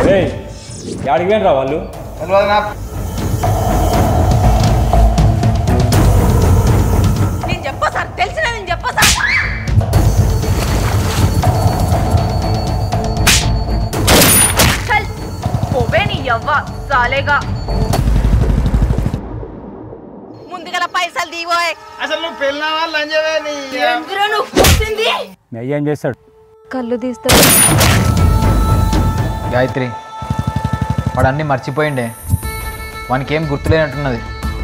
రే యాడికి పోయినరా వాళ్ళు తెలియదు నా నేను చెప్పా సార్ తెలిసిన నేను చెప్పా సార్ చల్ పోవే నీ యవ్వ సాలేగా ముందుగల పైసలు దీవోయ్ అసలు నువ్వు పెళ్ళిన వాళ్ళు లంచవే నీ ఎందులో నువ్వు కూర్చుంది మీ అయ్య ఏం చేస్తాడు కళ్ళు తీస్తాడు గాయత్రి వాడు అన్నీ మర్చిపోయిండే వానికి ఏం గుర్తులేనట్టున్నది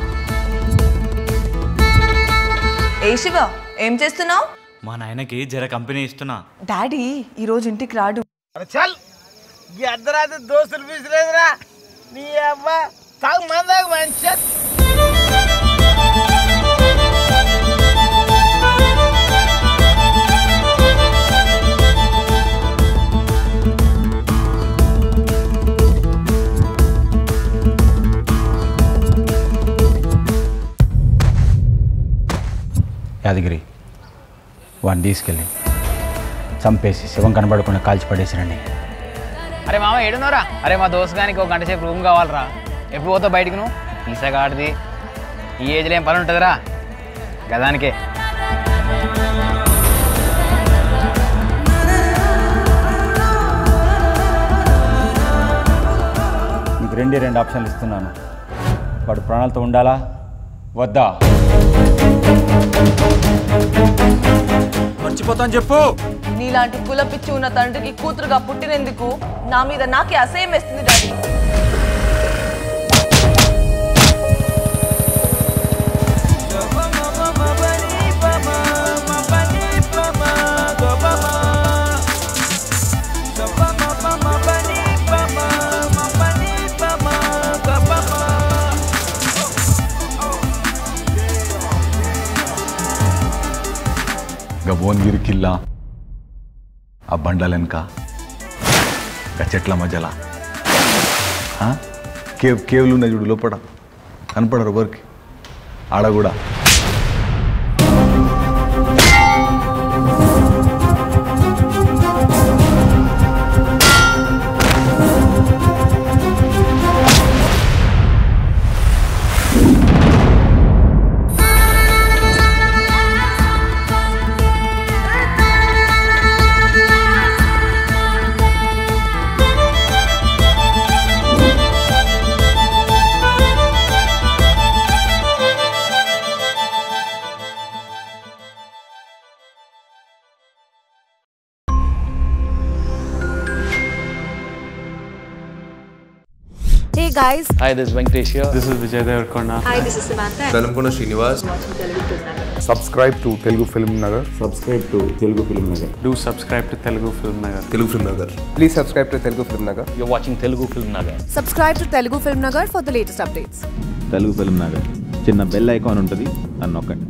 ఏ శివ ఏం చేస్తున్నావు మా నాయనకి జర కంపెనీ ఇస్తున్నా డాడీ ఈ రోజు ఇంటికి రాడు చల్ ఈ అర్ధరాత్రి దోస్తులు పీసలేదురా నీ అవ్వ తాగు మందాకు మంచి యాదగిరి వాడిని తీసుకెళ్ళి చంపేసి శివం కనబడకుండా కాల్చి పడేసిరండి అరే మామ ఏడున్నారా అరే మా దోస్త్ గానికి ఒక గంట సేపు రూమ్ కావాలరా ఎప్పుడు పోతావు బయటికి నువ్వు ఈసగాడిది ఈ ఏజ్లో ఏం పని ఉంటుందిరా గదానికే నీకు రెండే రెండు ఆప్షన్లు ఇస్తున్నాను వాడు ప్రాణాలతో ఉండాలా వద్దా మర్చిపోతాను చెప్పు నీలాంటి కుల పిచ్చి ఉన్న తండ్రికి కూతురుగా పుట్టినందుకు నా మీద నాకే అసహ్యం వేస్తుంది డాడీ గా భువనగిరి కిల్లా ఆ బండల వెనక గా చెట్ల మధ్యల ఆ? కేవ్ కేవ్లు ఉన్నాయి చూడు లోపల కనపడరు ఎవరికి ఆడ కూడా Hey guys, hi this Venkatesh This is Vijay Devarkonda. hi, this is Samantha. Velankonda Srinivas subscribe to Telugu Film Nagar Do subscribe to Telugu Film Nagar. Telugu Film Nagar please subscribe to Telugu Film Nagar you watching Telugu Film Nagar Subscribe to Telugu Film Nagar for the latest updates. Telugu Film Nagar చిన్న bell icon ఉంటుంది దాన్ని నొక్కండి